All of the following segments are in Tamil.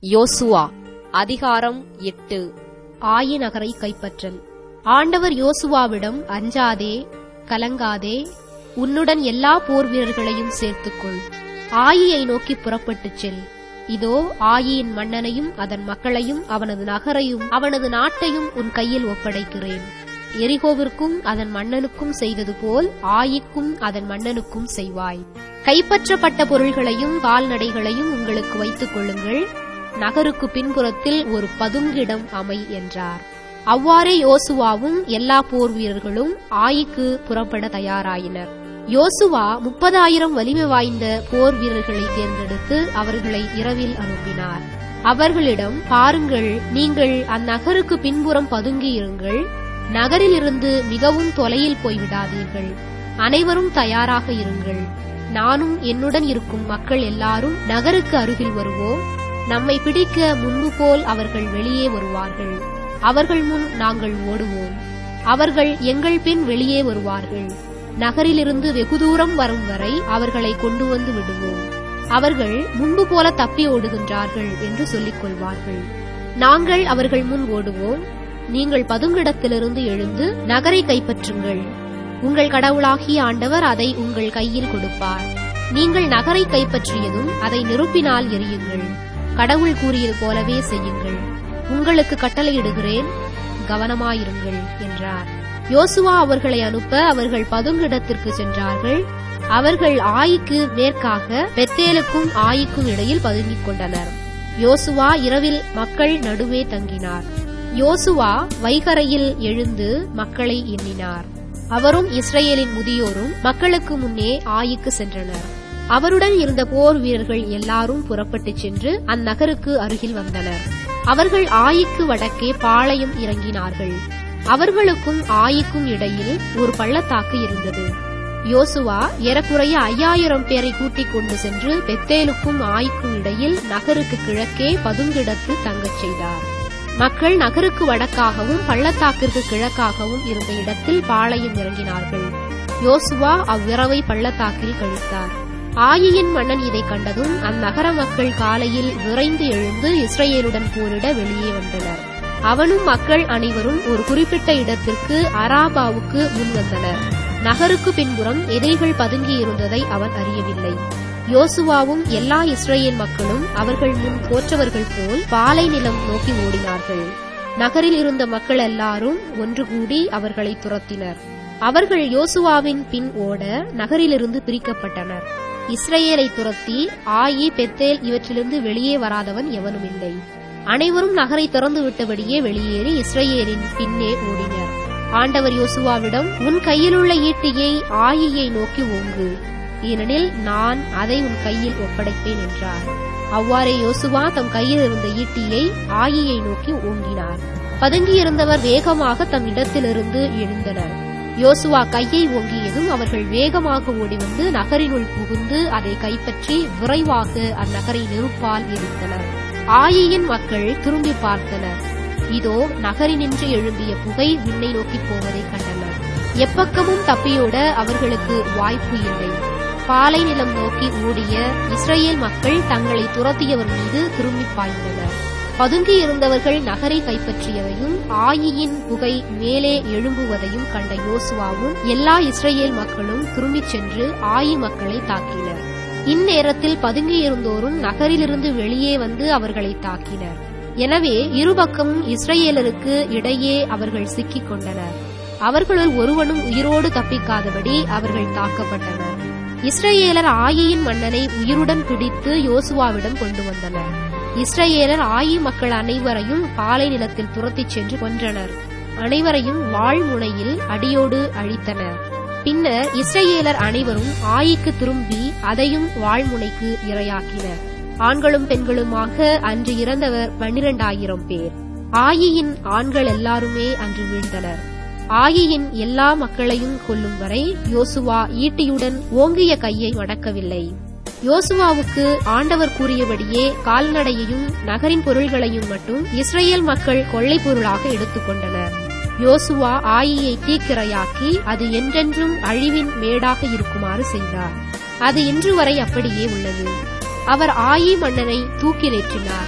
யோசுவா அதிகாரம் எட்டு ஆயி நகரை கைப்பற்றல் ஆண்டவர் யோசுவாவிடம் அஞ்சாதே கலங்காதே உன்னுடன் எல்லா போர் வீரர்களையும் சேர்த்துக்கொள் ஆயியை நோக்கி புறப்பட்டுச் செல் இதோ ஆயியின் மன்னனையும் அதன் மக்களையும் அவனது நகரையும் அவனது நாட்டையும் உன் கையில் ஒப்படைக்கிறேன் எரிகோவிற்கும் அதன் மன்னனுக்கும் செய்தது போல் ஆயிக்கும் அதன் மன்னனுக்கும் செய்வாய் கைப்பற்றப்பட்ட பொருள்களையும் கால்நடைகளையும் உங்களுக்கு வைத்துக் கொள்ளுங்கள் நகருக்கு பின்புறத்தில் ஒரு பதுங்கிடம் அமை என்றார் அவ்வாறே யோசுவாவும் எல்லா போர் வீரர்களும் ஆயிக்கு புறப்பட தயாராயினர் யோசுவா முப்பதாயிரம் வலிமை வாய்ந்த போர் வீரர்களை தேர்ந்தெடுத்து அவர்களை இரவில் அனுப்பினார் அவர்களிடம் பாருங்கள் நீங்கள் அந்நகருக்கு பின்புறம் பதுங்கியிருங்கள் நகரிலிருந்து மிகவும் தொலையில் போய்விடாதீர்கள் அனைவரும் தயாராக இருங்கள் நானும் என்னுடன் இருக்கும் மக்கள் எல்லாரும் நகருக்கு அருகில் வருவோம் நம்மை பிடிக்க முன்பு போல் அவர்கள் வெளியே வருவார்கள் அவர்கள் முன் நாங்கள் ஓடுவோம் அவர்கள் எங்கள் பின் வெளியே வருவார்கள் நகரிலிருந்து வெகு தூரம் வரும் வரை அவர்களை கொண்டு வந்து விடுவோம் அவர்கள் முன்பு போல தப்பி ஓடுகின்றார்கள் என்று சொல்லிக் கொள்வார்கள் நாங்கள் அவர்கள் முன் ஓடுவோம் நீங்கள் பதுங்கிடத்திலிருந்து எழுந்து நகரை கைப்பற்றுங்கள் உங்கள் கடவுளாகிய ஆண்டவர் அதை உங்கள் கையில் கொடுப்பார் நீங்கள் நகரை கைப்பற்றியதும் அதை நெருப்பினால் எரியுங்கள் கடவுள் கூறியது போலவே செய்யுங்கள் உங்களுக்கு கட்டளையிடுகிறேன் கவனமாயிருங்கள் என்றார் யோசுவா அவர்களை அனுப்ப அவர்கள் பதுங்கிடத்திற்கு சென்றார்கள் அவர்கள் ஆயிக்கு மேற்காக பெத்தேலுக்கும் ஆயிக்கும் இடையில் பதுங்கிக் கொண்டனர் யோசுவா இரவில் மக்கள் நடுவே தங்கினார் யோசுவா வைகரையில் எழுந்து மக்களை எண்ணினார் அவரும் இஸ்ரேலின் முதியோரும் மக்களுக்கு முன்னே ஆயிக்கு சென்றனர் அவருடன் இருந்த போர் வீரர்கள் எல்லாரும் புறப்பட்டுச் சென்று அந்நகருக்கு அருகில் வந்தனர் அவர்கள் ஆயிக்கு வடக்கே பாளையம் இறங்கினார்கள் அவர்களுக்கும் ஆயிக்கும் இடையில் ஒரு பள்ளத்தாக்கு இருந்தது யோசுவா ஏறக்குறைய ஐயாயிரம் பேரை கூட்டிக் கொண்டு சென்று பெத்தேலுக்கும் ஆய்க்கும் இடையில் நகருக்கு கிழக்கே பதுங்கிடத்து தங்கச் செய்தார் மக்கள் நகருக்கு வடக்காகவும் பள்ளத்தாக்கிற்கு கிழக்காகவும் இருந்த இடத்தில் பாளையம் இறங்கினார்கள் யோசுவா அவ்விரவை பள்ளத்தாக்கில் கழித்தார் ஆயியின் மன்னன் இதை கண்டதும் அந்நகர மக்கள் காலையில் விரைந்து எழுந்து இஸ்ரேலுடன் போரிட வெளியே வந்தனர் அவனும் மக்கள் அனைவரும் ஒரு குறிப்பிட்ட இடத்திற்கு அராபாவுக்கு முன் வந்தனர் நகருக்கு பின்புறம் எதிரிகள் பதுங்கியிருந்ததை அவன் அறியவில்லை யோசுவாவும் எல்லா இஸ்ரேல் மக்களும் அவர்கள் முன் போற்றவர்கள் போல் பாலை நிலம் நோக்கி ஓடினார்கள் நகரில் இருந்த மக்கள் எல்லாரும் ஒன்று கூடி அவர்களை துரத்தினர் அவர்கள் யோசுவாவின் பின் ஓட நகரிலிருந்து பிரிக்கப்பட்டனர் இஸ்ரேலை துரத்தி ஆயி பெத்தேல் இவற்றிலிருந்து வெளியே வராதவன் எவனும் இல்லை அனைவரும் நகரை திறந்து விட்டபடியே வெளியேறி இஸ்ரேலின் பின்னே ஓடினர் ஆண்டவர் யோசுவாவிடம் உன் கையிலுள்ள ஈட்டியை ஆயியை நோக்கி ஓங்கு ஏனெனில் நான் அதை உன் கையில் ஒப்படைப்பேன் என்றார் அவ்வாறே யோசுவா தம் கையில் இருந்த ஈட்டியை ஆயியை நோக்கி ஓங்கினார் பதுங்கியிருந்தவர் வேகமாக தம் இடத்திலிருந்து எழுந்தனர் யோசுவா கையை ஓங்கியதும் அவர்கள் வேகமாக ஓடி வந்து நகரினுள் புகுந்து அதை கைப்பற்றி விரைவாக அந்நகரை நெருப்பால் எரித்தனர் ஆயியின் மக்கள் திரும்பி பார்த்தனர் இதோ நகரினின்று எழும்பிய புகை விண்ணை நோக்கி போவதை கண்டனர் எப்பக்கமும் தப்பியோட அவர்களுக்கு வாய்ப்பு இல்லை பாலை நிலம் நோக்கி ஓடிய இஸ்ரேல் மக்கள் தங்களை துரத்தியவர் மீது திரும்பி பாய்ந்தனர் பதுங்கி இருந்தவர்கள் நகரை கைப்பற்றியதையும் ஆயியின் புகை மேலே எழும்புவதையும் கண்ட யோசுவாவும் எல்லா இஸ்ரேல் மக்களும் திரும்பிச் சென்று ஆயி மக்களை தாக்கினர் இந்நேரத்தில் பதுங்கியிருந்தோரும் நகரிலிருந்து வெளியே வந்து அவர்களை தாக்கினர் எனவே இருபக்கமும் இஸ்ரேலருக்கு இடையே அவர்கள் சிக்கிக் கொண்டனர் அவர்களுள் ஒருவனும் உயிரோடு தப்பிக்காதபடி அவர்கள் தாக்கப்பட்டனர் இஸ்ரேலர் ஆயியின் மன்னனை உயிருடன் பிடித்து யோசுவாவிடம் கொண்டு வந்தனர் இஸ்ரேலர் ஆயி மக்கள் அனைவரையும் பாலை நிலத்தில் துரத்திச் சென்று கொன்றனர் அனைவரையும் வாழ்முனையில் அடியோடு அழித்தனர் பின்னர் இஸ்ரேலர் அனைவரும் ஆயிக்கு திரும்பி அதையும் வாழ்முனைக்கு இரையாக்கினர் ஆண்களும் பெண்களுமாக அன்று இறந்தவர் பன்னிரண்டாயிரம் பேர் ஆயியின் ஆண்கள் எல்லாருமே அன்று வீழ்ந்தனர் ஆயியின் எல்லா மக்களையும் கொல்லும் வரை யோசுவா ஈட்டியுடன் ஓங்கிய கையை மடக்கவில்லை யோசுவாவுக்கு ஆண்டவர் கூறியபடியே கால்நடையையும் நகரின் பொருள்களையும் மட்டும் இஸ்ரேல் மக்கள் கொள்ளை பொருளாக எடுத்துக்கொண்டனர் யோசுவா ஆயியை தீக்கிரையாக்கி அது என்றென்றும் அழிவின் மேடாக இருக்குமாறு செய்தார் அது இன்று வரை அப்படியே உள்ளது அவர் ஆயி மன்னனை தூக்கிலேற்றினார்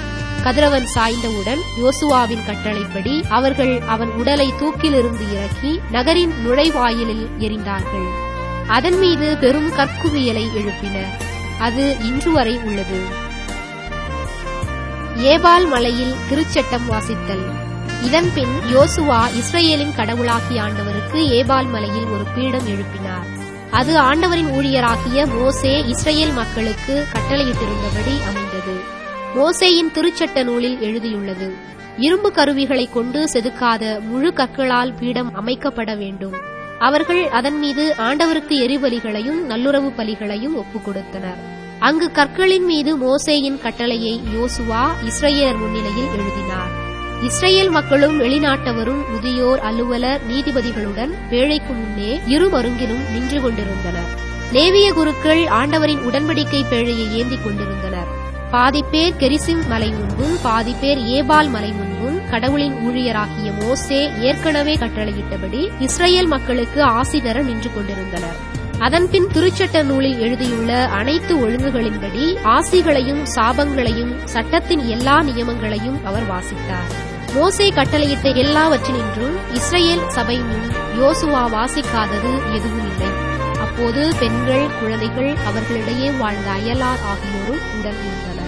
கதிரவன் சாய்ந்தவுடன் யோசுவாவின் கட்டளைப்படி அவர்கள் அவன் உடலை தூக்கிலிருந்து இறக்கி நகரின் நுழைவாயிலில் எறிந்தார்கள் அதன் மீது பெரும் கற்குவியலை எழுப்பினர் அது இன்று வரை உள்ளது ஏபால் மலையில் திருச்சட்டம் வாசித்தல் இதன்பின் யோசுவா இஸ்ரேலின் கடவுளாகிய ஆண்டவருக்கு ஏபால் மலையில் ஒரு பீடம் எழுப்பினார் அது ஆண்டவரின் ஊழியராகிய மோசே இஸ்ரேல் மக்களுக்கு கட்டளையிட்டிருந்தபடி அமைந்தது மோசேயின் திருச்சட்ட நூலில் எழுதியுள்ளது இரும்பு கருவிகளைக் கொண்டு செதுக்காத முழு கற்களால் பீடம் அமைக்கப்பட வேண்டும் அவர்கள் அதன் மீது ஆண்டவருக்கு எரிபலிகளையும் நல்லுறவு பலிகளையும் ஒப்புக் கொடுத்தனர் அங்கு கற்களின் மீது மோசேயின் கட்டளையை யோசுவா இஸ்ரேலர் முன்னிலையில் எழுதினார் இஸ்ரேல் மக்களும் வெளிநாட்டவரும் முதியோர் அலுவலர் நீதிபதிகளுடன் வேலைக்கு முன்னே இரு மருங்கிலும் நின்று கொண்டிருந்தனர் லேவிய குருக்கள் ஆண்டவரின் உடன்படிக்கை பேழையை ஏந்திக் கொண்டிருந்தனர் பாதி பேர் கெரிசிம் மலை முன்பும் பாதி பேர் ஏபால் மலை முன்பும் கடவுளின் ஊழியராகிய மோசே ஏற்கனவே கட்டளையிட்டபடி இஸ்ரேல் மக்களுக்கு ஆசி தர நின்று கொண்டிருந்தனர் அதன்பின் திருச்சட்ட நூலில் எழுதியுள்ள அனைத்து ஒழுங்குகளின்படி ஆசிகளையும் சாபங்களையும் சட்டத்தின் எல்லா நியமங்களையும் அவர் வாசித்தார் மோசே கட்டளையிட்ட எல்லாவற்றினின்றும் இஸ்ரேல் சபை முன் யோசுவா வாசிக்காதது எதுவும் இல்லை அப்போது பெண்கள் குழந்தைகள் அவர்களிடையே வாழ்ந்த அயலார் ஆகியோரும் உடன் இருந்தனர்